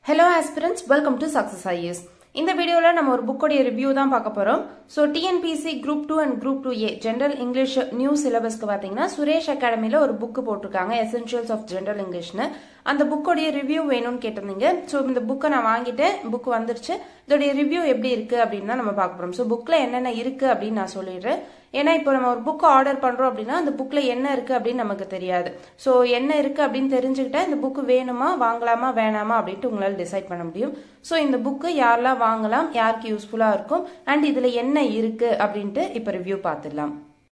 hello aspirants welcome to Success IS இந்த வீடியோவில் நம்ம ஒரு புக்கோடைய ரிவ்யூ தான் பார்க்க போகிறோம் so TNPSC group two and group two A general English new சிலபஸ்க்கு பார்த்தீங்கன்னா சுரேஷ் அகாடமியில் ஒரு புக்கு போட்டிருக்காங்க எசென்ஷியல்ஸ் ஆஃப் ஜென்ரல் இங்கிலீஷ்னு அந்த புக்கோடைய ரிவ்யூ வேணும்னு கேட்டிருந்தீங்க ஸோ இந்த புக்கை நான் வாங்கிட்டேன் புக் வந்துருச்சு இதோடைய ரிவ்யூ எப்படி இருக்குது அப்படின்னு தான் நம்ம பார்க்க போகிறோம் ஸோ புக்கில் என்னென்ன இருக்குது அப்படின்னு நான் சொல்லிடுறேன் ஏன்னா இப்போ நம்ம ஒரு புக் ஆர்டர் பண்ணுறோம் அப்படின்னா அந்த புக்கில் என்ன இருக்குது அப்படின்னு நமக்கு தெரியாது ஸோ என்ன இருக்குது அப்படின்னு தெரிஞ்சுக்கிட்டா இந்த புக்கு வேணுமா வாங்கலாமா வேணாமா அப்படின்ட்டு உங்களால் டிசைட் பண்ண முடியும் ஸோ இந்த புக்கு யாரெல்லாம் வாங்கலாம் யாருக்கு யூஸ்ஃபுல்லாக இருக்கும் அண்ட் இதில் என்ன இருக்குது அப்படின்ட்டு இப்போ ரிவ்யூ பார்த்துடலாம்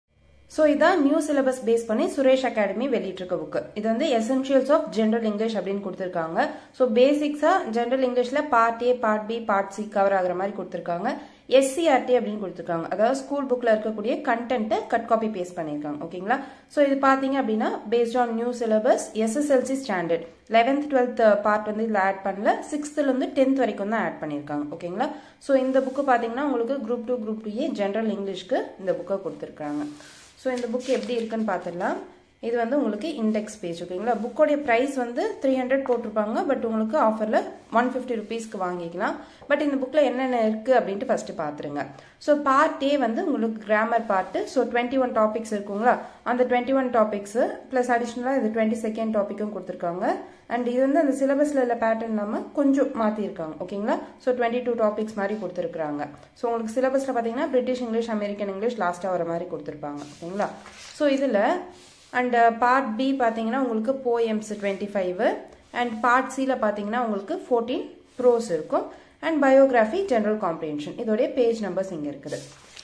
ஸோ இதான் நியூ சிலபஸ் பேஸ் பண்ணி சுரேஷ் அகாடமி வெளியிட்டிருக்க புக்கு இது வந்து எசென்ஷியல்ஸ் ஆஃப் ஜென்ரல் இங்கிலீஷ் அப்படின்னு கொடுத்துருக்காங்க ஸோ பேசிக்ஸாக ஜென்ரல் இங்கிலீஷில் part A part B part C cover ஆகிற மாதிரி கொடுத்துருக்காங்க எஸ்சிஆர்டி அப்படின்னு கொடுத்துருக்காங்க அதாவது ஸ்கூல் புக்கில் இருக்கக்கூடிய கண்டென்ட்டை கட் காப்பி பேஸ்ட் பண்ணியிருக்காங்க ஓகேங்களா ஸோ இது பார்த்தீங்க அப்படின்னா based on new syllabus SSLC standard eleventh twelfth part வந்து இதில் ஆட் பண்ணல சிக்ஸ்த்துலேருந்து டென்த் வரைக்கும் தான் ஆட் பண்ணியிருக்காங்க ஓகேங்களா ஸோ இந்த புக்கு பார்த்தீங்கன்னா உங்களுக்கு group two group two A general இங்கிலீஷ்க்கு இந்த புக்கை கொடுத்துருக்காங்க ஸோ இந்த புக் எப்படி இருக்குன்னு பார்த்துடலாம் இது வந்து உங்களுக்கு இண்டெக்ஸ் பேஜ் ஓகேங்களா புக்கோடைய ப்ரைஸ் வந்து த்ரீ ஹண்ட்ரட் போட்டிருப்பாங்க பட் உங்களுக்கு ஆஃபரில் ஒன் ஃபிஃப்டி ருபீஸ்க்கு வாங்கிக்கலாம் பட் இந்த புக்கில் என்னென்ன இருக்குது அப்படின்ட்டு ஃபஸ்ட்டு பார்த்துருங்க ஸோ பார்ட் ஏ வந்து உங்களுக்கு grammar part so twenty one topics இருக்குங்களா அந்த டுவெண்ட்டி ஒன் டாபிக்ஸு ப்ளஸ் அடிஷ்னலாக இது டுவெண்ட்டி செகண்ட் டாப்பிக்கும் கொடுத்துருக்காங்க அண்ட் இது வந்து அந்த சிலபஸில் உள்ள பேட்டர்ன் இல்லாமல் கொஞ்சம் மாற்றிருக்காங்க ஓகேங்களா ஸோ டுவெண்ட்டி டூ டாபிக்ஸ் மாதிரி கொடுத்துருக்காங்க ஸோ உங்களுக்கு சிலபஸில் பார்த்தீங்கன்னா பிரிட்டிஷ் இங்கிலீஷ் அமெரிக்கன் இங்கிலீஷ் லாஸ்ட்டாக வர மாதிரி கொடுத்துருப்பாங்க ஓகேங்களா ஸோ இதில் அண்ட் பார்ட் பி பார்த்தீங்கன்னா உங்களுக்கு poems twenty five and part சியில் பார்த்தீங்கன்னா உங்களுக்கு ஃபோர்டீன் ப்ரோஸ் இருக்கும் அண்ட் பயோகிராஃபி ஜென்ரல் காம்ப்ரிஹென்ஷன் இதோடைய பேஜ் நம்பர்ஸ் இங்கே இருக்குது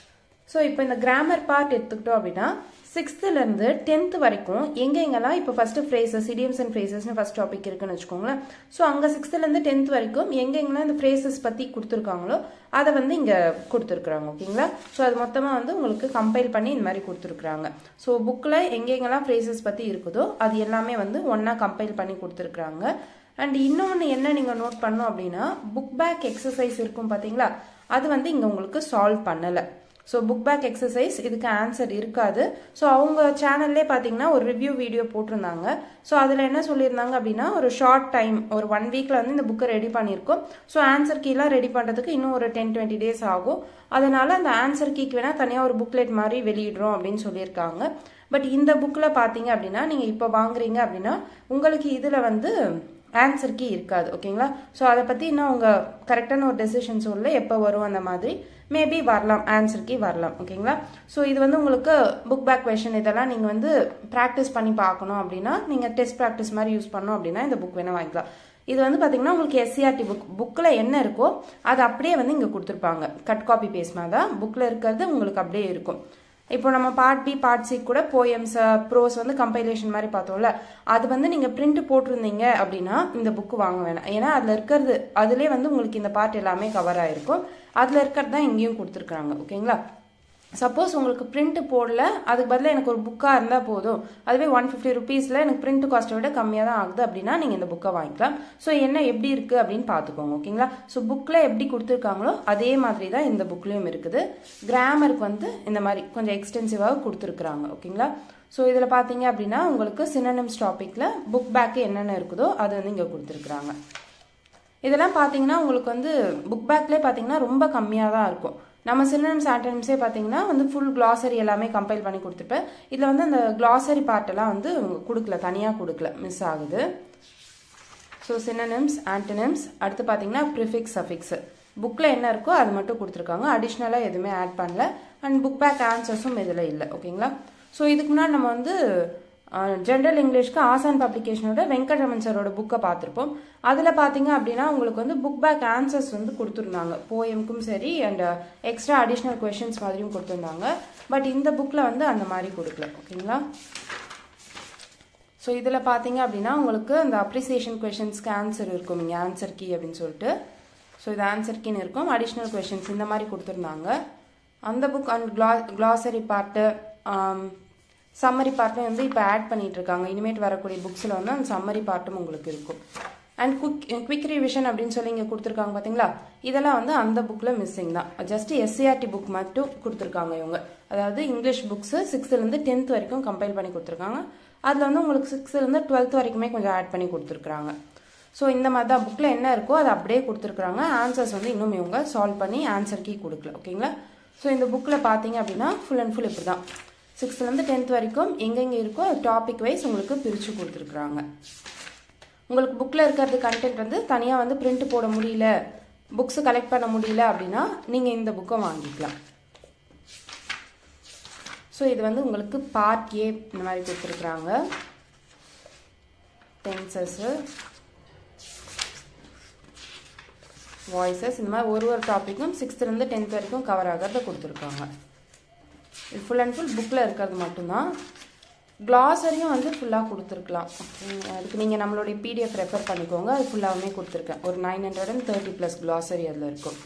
ஸோ இப்போ இந்த கிராமர் பார்ட் எடுத்துக்கிட்டோம் அப்படின்னா சிக்ஸ்த்துலேருந்து டென்த் வரைக்கும் எங்கே எங்கெல்லாம் இப்போ ஃபஸ்ட்டு ஃப்ரேசஸ் இடியம்ஸ் அண்ட் ஃப்ரேசஸ்னு ஃபஸ்ட் டாபிக் இருக்குன்னு வச்சுக்கோங்களேன் ஸோ அங்கே சிக்ஸ்த்துலேருந்து டென்த் வரைக்கும் எங்கெங்கெல்லாம் இந்த ஃப்ரேசஸ் பற்றி கொடுத்துருக்காங்களோ அதை வந்து இங்கே கொடுத்துருக்குறாங்க ஓகேங்களா ஸோ அது மொத்தமாக வந்து உங்களுக்கு கம்பைல் பண்ணி இந்த மாதிரி கொடுத்துருக்குறாங்க ஸோ புக்கில் எங்கெங்கெல்லாம் ஃப்ரேசஸ் பற்றி இருக்குதோ அது எல்லாமே வந்து ஒன்றா கம்பைல் பண்ணி கொடுத்துருக்குறாங்க அண்ட் இன்னொன்று என்ன நீங்கள் நோட் பண்ணோம் அப்படின்னா புக் பேக் எக்ஸசைஸ் இருக்கும் பார்த்தீங்களா அது வந்து இங்கே உங்களுக்கு சால்வ் பண்ணலை ஸோ புக் பேக் எக்ஸசைஸ் இதுக்கு ஆன்சர் இருக்காது ஸோ அவங்க சேனல்லே பார்த்தீங்கன்னா ஒரு ரிவ்யூ வீடியோ போட்டிருந்தாங்க ஸோ அதில் என்ன சொல்லியிருந்தாங்க அப்படின்னா ஒரு ஷார்ட் டைம் ஒரு ஒன் வீக்கில் வந்து இந்த புக்கை ரெடி பண்ணியிருக்கோம் ஸோ ஆன்சர் கீலாம் ரெடி பண்ணுறதுக்கு இன்னும் ஒரு டென் டுவெண்ட்டி டேஸ் ஆகும் அதனால அந்த ஆன்சர் கீக்கு வேணால் தனியாக ஒரு புக்லெட் மாதிரி வெளியிடுறோம் அப்படின்னு சொல்லியிருக்காங்க பட் இந்த புக்கில் பார்த்தீங்க அப்படின்னா நீங்கள் இப்போ வாங்குறீங்க அப்படின்னா உங்களுக்கு இதில் வந்து ஆன்சர் கீ இருக்காது ஓகேங்களா ஸோ அதை பற்றி இன்னும் அவங்க கரெக்டான ஒரு டெசிஷன் சொல்ல எப்போ வரும் அந்த மாதிரி மேபி வரலாம் ஆன்சர் கீ வரலாம் ஓகேங்களா ஸோ இது வந்து உங்களுக்கு புக் பேக் கொஷன் இதெல்லாம் நீங்கள் வந்து ப்ராக்டிஸ் பண்ணி பார்க்கணும் அப்படின்னா நீங்கள் டெஸ்ட் ப்ராக்டிஸ் மாதிரி யூஸ் பண்ணோம் அப்படின்னா இந்த புக் வேணால் வாங்கிக்கலாம் இது வந்து பார்த்தீங்கன்னா உங்களுக்கு எஸ்சிஆர்டி புக் புக்கில் என்ன இருக்கோ அது அப்படியே வந்து இங்கே கொடுத்துருப்பாங்க கட் காப்பி பேஸ்மா தான் புக்கில் இருக்கிறது உங்களுக்கு அப்படியே இருக்கும் இப்போ நம்ம பார்ட் பி பார்ட் சி கூட போயம்ஸ் ப்ரோஸ் வந்து கம்பைலேஷன் மாதிரி பார்த்தோம்ல அது வந்து நீங்கள் பிரிண்ட் போட்டிருந்தீங்க அப்படின்னா இந்த புக்கு வாங்க வேணாம் ஏன்னா அதில் இருக்கிறது அதுலேயே வந்து உங்களுக்கு இந்த பார்ட் எல்லாமே கவர் ஆகிருக்கும் அதில் இருக்கிறது தான் இங்கேயும் கொடுத்துருக்குறாங்க ஓகேங்களா சப்போஸ் உங்களுக்கு பிரிண்ட் போடல அதுக்கு பதிலாக எனக்கு ஒரு புக்காக இருந்தால் போதும் அதுவே ஒன் ஃபிஃப்டி ருபீஸில் எனக்கு பிரிண்ட் காஸ்ட்டை விட கம்மியாக தான் ஆகுது அப்படின்னா நீங்கள் இந்த புக்கை வாங்கிக்கலாம் ஸோ என்ன எப்படி இருக்குது அப்படின்னு பார்த்துக்கோங்க ஓகேங்களா ஸோ புக்கில் எப்படி கொடுத்துருக்காங்களோ அதே மாதிரி தான் இந்த புக்லேயும் இருக்குது கிராமருக்கு வந்து இந்த மாதிரி கொஞ்சம் எக்ஸ்டென்சிவாக கொடுத்துருக்குறாங்க ஓகேங்களா ஸோ இதில் பார்த்தீங்க அப்படின்னா உங்களுக்கு சினனிம்ஸ் டாப்பிக்கில் புக் பேக்கு என்னென்ன இருக்குதோ அது வந்து இங்கே கொடுத்துருக்குறாங்க இதெல்லாம் பார்த்தீங்கன்னா உங்களுக்கு வந்து புக் பேக்லேயே பார்த்தீங்கன்னா ரொம்ப கம்மியாக தான் இருக்கும் நம்ம சினிம்ஸ் ஆண்டனிம்ஸே பார்த்தீங்கன்னா வந்து ஃபுல் கிளாசரி எல்லாமே கம்பைல் பண்ணி கொடுத்துருப்பேன் இதில் வந்து அந்த கிளாசரி பார்ட்டெல்லாம் வந்து கொடுக்கல தனியாக கொடுக்கல மிஸ் ஆகுது ஸோ சினனிம்ஸ் ஆண்டனிம்ஸ் அடுத்து பார்த்தீங்கன்னா ப்ரிஃபிக்ஸ் சஃபிக்ஸ் புக்கில் என்ன இருக்கோ அது மட்டும் கொடுத்துருக்காங்க அடிஷ்னலாக எதுவுமே ஆட் பண்ணல அண்ட் புக் பேக் ஆன்சர்ஸும் இதில் இல்லை ஓகேங்களா ஸோ இதுக்கு முன்னாடி நம்ம வந்து ஜென்ரல் இங்கிலீஷ்க்கு ஆசான் பப்ளிகேஷனோட வெங்கட்ரமன் சாரோட புக்கை பார்த்துருப்போம் அதில் பார்த்தீங்க அப்படின்னா உங்களுக்கு வந்து புக் பேக் ஆன்சர்ஸ் வந்து கொடுத்துருந்தாங்க போயமுக்கும் சரி அண்ட் எக்ஸ்ட்ரா அடிஷ்னல் கொஷின்ஸ் மாதிரியும் கொடுத்துருந்தாங்க பட் இந்த புக்கில் வந்து அந்த மாதிரி கொடுக்கல ஓகேங்களா ஸோ இதில் பார்த்தீங்க அப்படின்னா உங்களுக்கு அந்த அப்ரிசியேஷன் கொஷின்ஸ்க்கு ஆன்சர் இருக்கும் இங்கே ஆன்சர் கீ அப்படின்னு சொல்லிட்டு ஸோ இது ஆன்சர் கீன்னு இருக்கும் அடிஷ்னல் கொஷின்ஸ் இந்த மாதிரி கொடுத்துருந்தாங்க அந்த புக் அண்ட் கிளா கிளாசரி பார்ட்டு சம்மரி பார்ட்டும் வந்து இப்போ ஆட் பண்ணிட்டு இருக்காங்க இனிமேட் வரக்கூடிய புக்ஸில் வந்து அந்த சம்மரி பார்ட்டும் உங்களுக்கு இருக்கும் அண்ட் குக் குவிக் ரிவிஷன் அப்படின்னு சொல்லி இங்கே கொடுத்துருக்காங்க பார்த்தீங்களா இதெல்லாம் வந்து அந்த புக்கில் மிஸ்ஸிங் தான் ஜஸ்ட் எஸ்சிஆர்டி புக் மட்டும் கொடுத்துருக்காங்க இவங்க அதாவது இங்கிலீஷ் புக்ஸு சிக்ஸ்த்துலேருந்து டென்த் வரைக்கும் கம்பைல் பண்ணி கொடுத்துருக்காங்க அதில் வந்து உங்களுக்கு சிக்ஸ்த்துலேருந்து டுவெல்த் வரைக்குமே கொஞ்சம் ஆட் பண்ணி கொடுத்துருக்குறாங்க ஸோ இந்த மாதிரி தான் புக்கில் என்ன இருக்கோ அதை அப்படியே கொடுத்துருக்குறாங்க ஆன்சர்ஸ் வந்து இன்னும் இவங்க சால்வ் பண்ணி ஆன்சர் கீ கொடுக்கல ஓகேங்களா ஸோ இந்த புக்கில் பார்த்தீங்க அப்படின்னா ஃபுல் அண்ட் ஃபுல் இப்படி தான் சிக்ஸ்த்துலேருந்து டென்த் வரைக்கும் எங்கெங்கே இருக்கோ அது டாபிக் வைஸ் உங்களுக்கு பிரித்து கொடுத்துருக்குறாங்க உங்களுக்கு புக்கில் இருக்கிறது கண்டென்ட் வந்து தனியாக வந்து பிரிண்ட் போட முடியல புக்ஸு கலெக்ட் பண்ண முடியல அப்படின்னா நீங்கள் இந்த புக்கை வாங்கிக்கலாம் ஸோ இது வந்து உங்களுக்கு பார்ட் ஏ இந்த மாதிரி கொடுத்துருக்குறாங்க டென்சஸ்ஸு வாய்ஸஸ் இந்த மாதிரி ஒரு ஒரு டாப்பிக்கும் சிக்ஸ்த்துலேருந்து டென்த் வரைக்கும் கவர் ஆகிறத கொடுத்துருக்காங்க இது ஃபுல் அண்ட் ஃபுல் புக்கில் இருக்கிறது மட்டும்தான் க்ளாஸரியும் வந்து ஃபுல்லாக கொடுத்துருக்கலாம் அதுக்கு நீங்கள் நம்மளுடைய பிடிஎஃப் ரெஃபர் பண்ணிக்கோங்க அது ஃபுல்லாகவுமே கொடுத்துருக்கேன் ஒரு nine hundred and thirty plus glossary அதில் இருக்கும்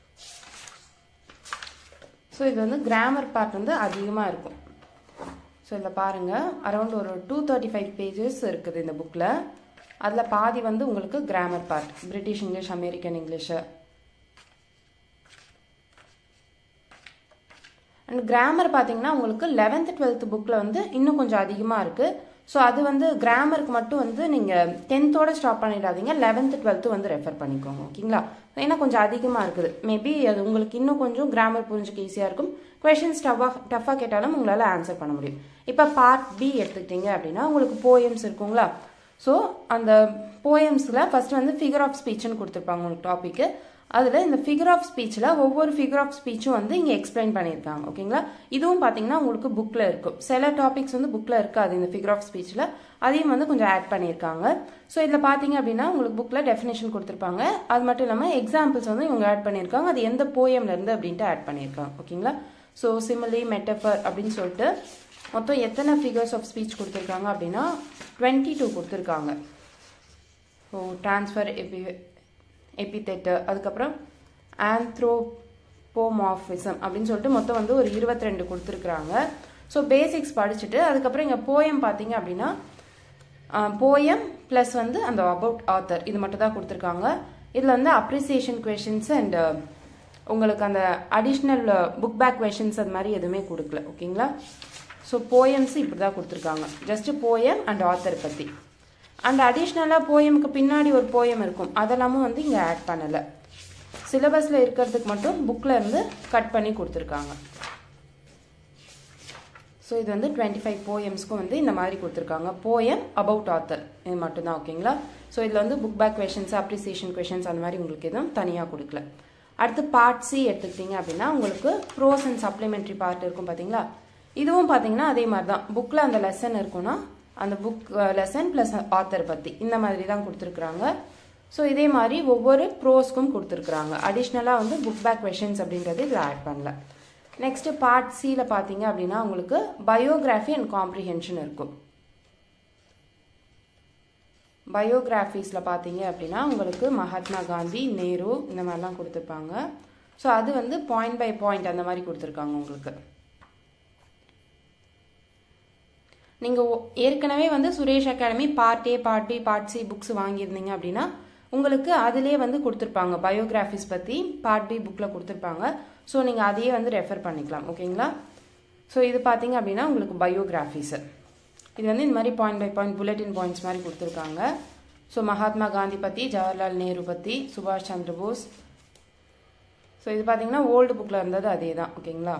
ஸோ இது வந்து கிராமர் பார்ட் வந்து அதிகமாக இருக்கும் ஸோ இதில் பாருங்கள் அரௌண்ட் ஒரு டூ தேர்ட்டி ஃபைவ் பேஜஸ் இருக்குது இந்த புக்கில் அதில் பாதி வந்து உங்களுக்கு grammar part British English American English and grammar பார்த்தீங்கன்னா உங்களுக்கு லெவன்த்து டுவெல்த்து புக்கில் வந்து இன்னும் கொஞ்சம் அதிகமாக இருக்குது ஸோ அது வந்து கிராமருக்கு மட்டும் வந்து நீங்கள் டென்த்தோட ஸ்டாப் பண்ணிடாதீங்க லெவன்த்து டுவெல்த்து வந்து ரெஃபர் பண்ணிக்கோங்க ஓகேங்களா ஏன்னா கொஞ்சம் அதிகமாக இருக்குது மேபி அது உங்களுக்கு இன்னும் கொஞ்சம் கிராமர் புரிஞ்சுக்க ஈஸியாக இருக்கும் கொஷின்ஸ் டஃபாக டஃபாக கேட்டாலும் உங்களால் ஆன்சர் பண்ண முடியும் இப்போ பார்ட் பி எடுத்துக்கிட்டீங்க அப்படின்னா உங்களுக்கு போயம்ஸ் இருக்குங்களா ஸோ அந்த போயம்ஸில் ஃபஸ்ட்டு வந்து ஃபிகர் ஆஃப் ஸ்பீச்னு கொடுத்துருப்பாங்க உங்களுக்கு டாப்பிக்கு அதில் இந்த ஃபிகர் ஆஃப் ஸ்பீச்சில் ஒவ்வொரு ஃபிகர் ஆஃப் ஸ்பீச்சும் வந்து இங்கே எக்ஸ்பிளைன் பண்ணியிருக்காங்க ஓகேங்களா இதுவும் பார்த்தீங்கன்னா உங்களுக்கு புக்கில் இருக்கும் சில டாபிக்ஸ் வந்து புக்கில் இருக்காது இந்த ஃபிகர் ஆஃப் ஸ்பீச்சில் அதையும் வந்து கொஞ்சம் ஆட் பண்ணியிருக்காங்க ஸோ இதில் பார்த்தீங்க அப்படின்னா உங்களுக்கு புக்கில் டெஃபினேஷன் கொடுத்துருப்பாங்க அது மட்டும் இல்லாமல் எக்ஸாம்பிள்ஸ் வந்து இவங்க ஆட் பண்ணியிருக்காங்க அது எந்த போயம்லேருந்து அப்படின்ட்டு ஆட் பண்ணியிருக்காங்க ஓகேங்களா ஸோ சிமிலி மெட்டஃபர் அப்படின்னு சொல்லிட்டு மொத்தம் எத்தனை ஃபிகர்ஸ் ஆஃப் ஸ்பீச் கொடுத்துருக்காங்க அப்படின்னா டுவெண்ட்டி டூ கொடுத்துருக்காங்க ஸோ ட்ரான்ஸ்ஃபர் எபி எபித்தெட்டு அதுக்கப்புறம் ஆந்த்ரோபோமார்பிசம் அப்படின்னு சொல்லிட்டு மொத்தம் வந்து ஒரு இருபத்தி ரெண்டு கொடுத்துருக்குறாங்க ஸோ பேசிக்ஸ் படிச்சுட்டு அதுக்கப்புறம் இங்கே போயம் பார்த்தீங்க அப்படின்னா போயம் ப்ளஸ் வந்து அந்த அபவுட் ஆத்தர் இது மட்டும் தான் கொடுத்துருக்காங்க இதில் வந்து அப்ரிசியேஷன் கொஷின்ஸ் அண்ட் உங்களுக்கு அந்த அடிஷ்னல் புக் பேக் கொஷின்ஸ் அது மாதிரி எதுவுமே கொடுக்கல ஓகேங்களா ஸோ போயம்ஸ் இப்படி தான் கொடுத்துருக்காங்க ஜஸ்ட் போயம் அண்ட் ஆத்தர் பற்றி அண்ட் அடிஷ்னலாக போயமுக்கு பின்னாடி ஒரு போயம் இருக்கும் அதெல்லாமும் வந்து இங்கே ஆட் பண்ணலை சிலபஸில் இருக்கிறதுக்கு மட்டும் புக்கில் இருந்து கட் பண்ணி கொடுத்துருக்காங்க ஸோ இது வந்து டுவெண்ட்டி ஃபைவ் போயம்ஸ்க்கும் வந்து இந்த மாதிரி கொடுத்துருக்காங்க போயம் அபவுட் ஆத்தர் இது மட்டும்தான் ஓகேங்களா ஸோ இதில் வந்து book back questions appreciation questions அந்த மாதிரி உங்களுக்கு எதுவும் தனியாக கொடுக்கல அடுத்து பார்ட் சி எடுத்துக்கிட்டிங்க அப்படின்னா உங்களுக்கு ப்ரோஸ் அண்ட் சப்ளிமெண்ட்ரி பார்ட் இருக்கும் பார்த்தீங்களா இதுவும் பார்த்தீங்கன்னா அதே மாதிரி தான் புக்கில் அந்த லெசன் இருக்குன்னா அந்த புக் லெசன் ப்ளஸ் ஆத்தர் பற்றி இந்த மாதிரி தான் கொடுத்துருக்குறாங்க ஸோ இதே மாதிரி ஒவ்வொரு ப்ரோஸ்க்கும் கொடுத்துருக்குறாங்க அடிஷ்னலாக வந்து புக் பேக் கொஷின்ஸ் அப்படின்றது இதில் ஆட் பண்ணல நெக்ஸ்ட் பார்ட் சியில் பார்த்தீங்க அப்படின்னா உங்களுக்கு பயோகிராஃபி அண்ட் காம்ப்ரிஹென்ஷன் இருக்கும் பயோகிராஃபிஸில் பார்த்தீங்க அப்படின்னா உங்களுக்கு மகாத்மா காந்தி நேரு இந்த மாதிரிலாம் கொடுத்துருப்பாங்க ஸோ அது வந்து பாயிண்ட் பை பாயிண்ட் அந்த மாதிரி கொடுத்துருக்காங்க உங்களுக்கு நீங்கள் ஏற்கனவே வந்து Suresh academy part A part B part C books வாங்கியிருந்தீங்க அப்படின்னா உங்களுக்கு அதிலே வந்து கொடுத்துருப்பாங்க பயோகிராஃபிஸ் பற்றி பார்ட் பி புக்கில் கொடுத்துருப்பாங்க ஸோ நீங்கள் அதையே வந்து ரெஃபர் பண்ணிக்கலாம் ஓகேங்களா ஸோ இது பார்த்தீங்க அப்படின்னா உங்களுக்கு பயோகிராஃபிஸு இது வந்து இந்த மாதிரி பாயிண்ட் பை பாயிண்ட் புல்லட்டின் பாயிண்ட்ஸ் மாதிரி கொடுத்துருக்காங்க ஸோ மகாத்மா காந்தி பற்றி ஜவஹர்லால் நேரு பற்றி சுபாஷ் சந்திர போஸ் ஸோ இது பார்த்தீங்கன்னா ஓல்டு புக்கில் இருந்தது அதே தான் ஓகேங்களா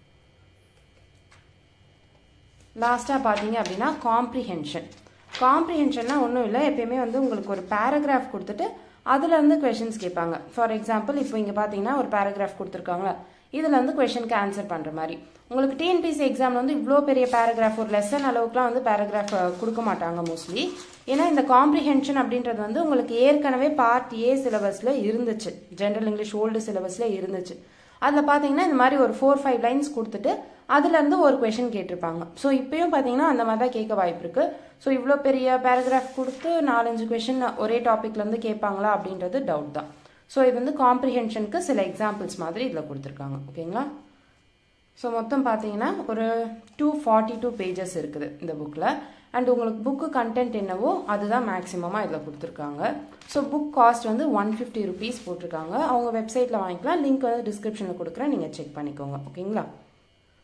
லாஸ்ட்டாக பார்த்தீங்க அப்படின்னா காம்ப்ரிஹென்ஷன் காம்ப்ரிஹென்ஷன்னா ஒன்றும் இல்லை எப்பயுமே வந்து உங்களுக்கு ஒரு பேராகிராஃப் கொடுத்துட்டு அதில் இருந்து கொஷின்ஸ் கேட்பாங்க ஃபார் எக்ஸாம்பிள் இப்போ இங்கே பார்த்தீங்கன்னா ஒரு பேராகிராஃப் கொடுத்துருக்காங்களா இதில் வந்து கொஷனுக்கு ஆன்சர் பண்ணுற மாதிரி உங்களுக்கு டிஎன்பிசி எக்ஸாமில் வந்து இவ்வளோ பெரிய பேராகிராஃப் ஒரு லெசன் அளவுக்குலாம் வந்து பேராகிராஃப் கொடுக்க மாட்டாங்க மோஸ்ட்லி ஏன்னா இந்த காம்ப்ரிஹென்ஷன் அப்படின்றது வந்து உங்களுக்கு ஏற்கனவே பார்ட் ஏ சிலபஸில் இருந்துச்சு ஜென்ரல் இங்கிலீஷ் ஓல்டு சிலபஸில் இருந்துச்சு அதில் பார்த்தீங்கன்னா இந்த மாதிரி ஒரு ஃபோர் ஃபைவ் லைன்ஸ் கொடுத்துட்டு அதுலேருந்து ஒரு கொஷின் கேட்டிருப்பாங்க ஸோ இப்பயும் பார்த்தீங்கன்னா அந்த மாதிரி தான் கேட்க வாய்ப்பு இருக்குது ஸோ இவ்வளோ பெரிய பேராகிராஃப் கொடுத்து நாலஞ்சு கொஷின் ஒரே டாப்பிக்லேருந்து கேட்பாங்களா அப்படின்றது டவுட் தான் ஸோ இது வந்து காம்ப்ரிஹென்ஷனுக்கு சில எக்ஸாம்பிள்ஸ் மாதிரி இதில் கொடுத்துருக்காங்க ஓகேங்களா ஸோ மொத்தம் பார்த்தீங்கன்னா ஒரு டூ ஃபார்ட்டி டூ பேஜஸ் இருக்குது இந்த புக்கில் அண்ட் உங்களுக்கு புக்கு கண்டென்ட் என்னவோ அதுதான் மேக்ஸிமமாக இதில் கொடுத்துருக்காங்க ஸோ புக் காஸ்ட் வந்து ஒன் ஃபிஃப்டி ருபீஸ் போட்டிருக்காங்க அவங்க வெப்சைட்டில் வாங்கிக்கலாம் லிங்க் வந்து டிஸ்கிரிப்ஷனில் கொடுக்குறேன் நீங்கள் செக் பண்ணிக்கோங்க ஓகேங்களா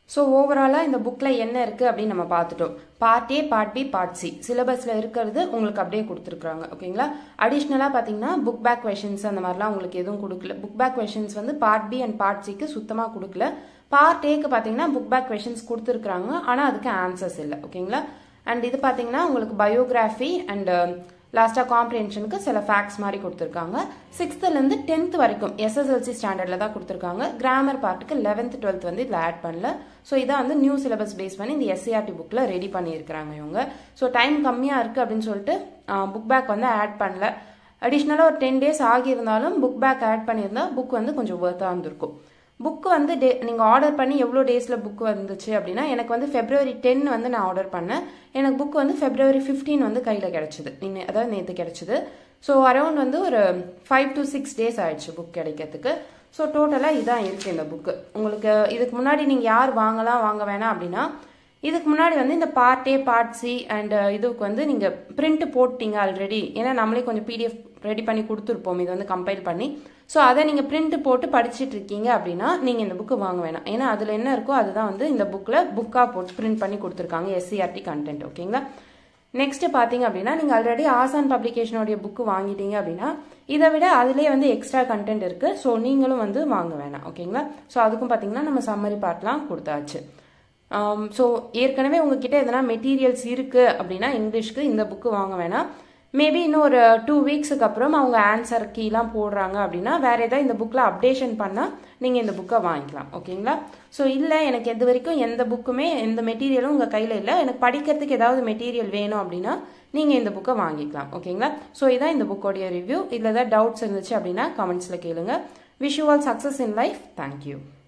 ஸோ ஓவராலாக இந்த புக்கில் என்ன இருக்குது அப்படின்னு நம்ம பார்த்துட்டோம் part A part B part C சிலபஸில் இருக்கிறது உங்களுக்கு அப்படியே கொடுத்துருக்குறாங்க ஓகேங்களா அடிஷ்னலாக பார்த்தீங்கன்னா புக் பேக் கொஷின்ஸ் அந்த மாதிரிலாம் உங்களுக்கு எதுவும் கொடுக்கல புக் பேக் கொஷின்ஸ் வந்து பார்ட் பி அண்ட் பார்ட் சிக்கு சுத்தமாக கொடுக்கல பார்ட் ஏக்கு பார்த்தீங்கன்னா புக் பேக் கொஷின்ஸ் கொடுத்துருக்குறாங்க ஆனால் அதுக்கு ஆன்சர்ஸ் இல்லை ஓகேங்களா அண்ட் இது பார்த்தீங்கன்னா உங்களுக்கு பயோகிராஃபி அண்ட் லாஸ்ட்டாக காம்ப்ரிஹென்ஷனுக்கு சில ஃபேக்ட்ஸ் மாதிரி கொடுத்துருக்காங்க சிக்ஸ்த்துலேருந்து டென்த் வரைக்கும் எஸ்எஸ்எல்சி ஸ்டாண்டர்டில் தான் கொடுத்துருக்காங்க கிராமர் பார்ட்டுக்கு லெவன்த் டுவெல்த் வந்து இதில் ஆட் பண்ணல ஸோ இதான் வந்து நியூ சிலபஸ் பேஸ் பண்ணி இந்த எஸ்சிஆர்டி புக்கில் ரெடி பண்ணியிருக்கிறாங்க இவங்க ஸோ டைம் கம்மியாக இருக்குது அப்படின்னு சொல்லிட்டு புக் பேக் வந்து ஆட் பண்ணல அடிஷ்னலாக ஒரு டென் டேஸ் ஆகியிருந்தாலும் புக் பேக் ஆட் பண்ணியிருந்தா புக் வந்து கொஞ்சம் ஒர்த்தாக இருந்திருக்கும் புக்கு வந்து டே நீங்கள் ஆர்டர் பண்ணி எவ்வளோ டேஸில் புக் வந்துச்சு அப்படின்னா எனக்கு வந்து ஃபெப்ரவரி டென் வந்து நான் ஆர்டர் பண்ணேன் எனக்கு புக் வந்து ஃபெப்ரவரி ஃபிஃப்டீன் வந்து கையில் கிடச்சிது இன்னும் அதாவது நேற்று கிடச்சிது ஸோ அரௌண்ட் வந்து ஒரு ஃபைவ் டு சிக்ஸ் டேஸ் ஆயிடுச்சு புக் கிடைக்கிறதுக்கு ஸோ டோட்டலாக இதான் இருக்குது இந்த புக்கு உங்களுக்கு இதுக்கு முன்னாடி நீங்கள் யார் வாங்கலாம் வாங்க வேணாம் அப்படின்னா இதுக்கு முன்னாடி வந்து இந்த part A part C and இதுக்கு வந்து நீங்கள் பிரிண்ட் போட்டீங்க ஆல்ரெடி ஏன்னா நம்மளே கொஞ்சம் பிடிஎஃப் ரெடி பண்ணி கொடுத்துருப்போம் இது வந்து கம்பைல் பண்ணி ஸோ அதை நீங்கள் பிரிண்ட் போட்டு படிச்சுட்டு இருக்கீங்க அப்படின்னா நீங்கள் இந்த புக்கு வாங்க வேணாம் ஏன்னா அதில் என்ன இருக்கோ அதுதான் வந்து இந்த புக்கில் புக்காக போட்டு பிரிண்ட் பண்ணி கொடுத்துருக்காங்க எஸ்சிஆர்டி கண்டென்ட் ஓகேங்களா நெக்ஸ்ட் பார்த்தீங்க அப்படின்னா நீங்கள் ஆல்ரெடி ஆசான் பப்ளிகேஷனுடைய புக்கு வாங்கிட்டீங்க அப்படின்னா இதை விட அதுலேயே வந்து எக்ஸ்ட்ரா கண்டென்ட் இருக்குது ஸோ நீங்களும் வந்து வாங்க வேணாம் ஓகேங்களா ஸோ அதுக்கும் பார்த்தீங்கன்னா நம்ம சம்மரி பார்ட்லாம் கொடுத்தாச்சு ஸோ ஏற்கனவே உங்ககிட்ட எதனா மெட்டீரியல்ஸ் இருக்குது அப்படின்னா இங்கிலீஷ்க்கு இந்த புக்கு வாங்க வேணாம் மேபி இன்னும் ஒரு டூ வீக்ஸுக்கு அப்புறம் அவங்க ஆன்சர் கீலாம் போடுறாங்க அப்படின்னா வேற ஏதாவது இந்த புக்கில் அப்டேஷன் பண்ணால் நீங்கள் இந்த புக்கை வாங்கிக்கலாம் ஓகேங்களா ஸோ இல்லை எனக்கு எது வரைக்கும் எந்த புக்குமே எந்த மெட்டீரியலும் உங்கள் கையில் இல்லை எனக்கு படிக்கிறதுக்கு ஏதாவது மெட்டீரியல் வேணும் அப்படின்னா நீங்கள் இந்த புக்கை வாங்கிக்கலாம் ஓகேங்களா ஸோ இதான் இந்த புக்கோடைய ரிவ்யூ இதில் ஏதாவது டவுட்ஸ் இருந்துச்சு அப்படின்னா கமெண்ட்ஸில் கேளுங்க wish you all success in life thank you